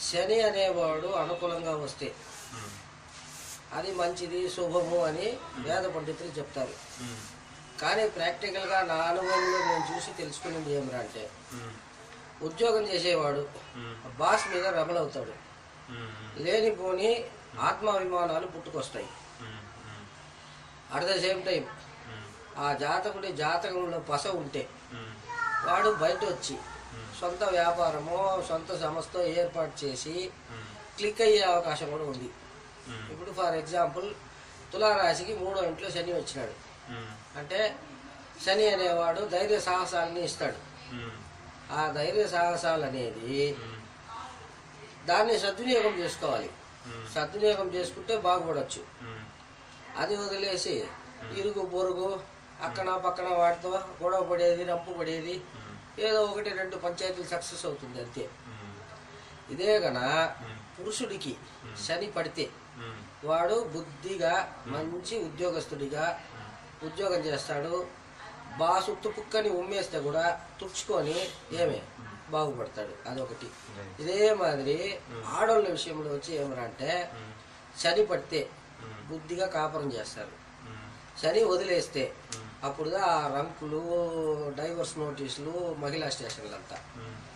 శని అనేవాడు అనుకూలంగా వస్తే అది మంచిది శుభము అని వేద పండితులు చెప్తారు కానీ ప్రాక్టికల్గా నా అనుభవంలో నేను చూసి తెలుసుకున్నది ఏమిరా అంటే ఉద్యోగం చేసేవాడు బాస్ మీద రెబల్ అవుతాడు లేనిపోని ఆత్మాభిమానాలు పుట్టుకొస్తాయి అట్ ద సేమ్ టైం ఆ జాతకుడి జాతకంలో పస ఉంటే వాడు బయట వచ్చి సొంత వ్యాపారమో సొంత సంస్థ ఏర్పాటు చేసి క్లిక్ అయ్యే అవకాశం కూడా ఉంది ఇప్పుడు ఫర్ ఎగ్జాంపుల్ తులారాశికి మూడో ఇంట్లో శని వచ్చినాడు అంటే శని అనేవాడు ధైర్య సాహసాలని ఇస్తాడు ఆ ధైర్య సాహసాలు అనేది దాన్ని సద్వినియోగం చేసుకోవాలి సద్వినియోగం చేసుకుంటే బాగుపడవచ్చు అది వదిలేసి ఇరుగు పొరుగు అక్కన పక్కన వాటితో గొడవ పడేది రంపు పడేది ఏదో ఒకటి రెండు పంచాయతీలు సక్సెస్ అవుతుంది అంతే ఇదే గన పురుషుడికి శని పడితే వాడు బుద్ధిగా మంచి ఉద్యోగస్తుడిగా ఉద్యోగం చేస్తాడు బాసు తుపుక్కని ఉమ్మేస్తే కూడా తుడుచుకొని ఏమే బాగుపడతాడు అదొకటి ఇదే మాదిరి ఆడోళ్ళ విషయంలో వచ్చి ఏమరా అంటే శని పడితే బుద్ధిగా కాపురం చేస్తారు శని వదిలేస్తే అప్పుడు ఆ రంకులు డైవర్స్ నోటీసులు మహిళా స్టేషన్లంతా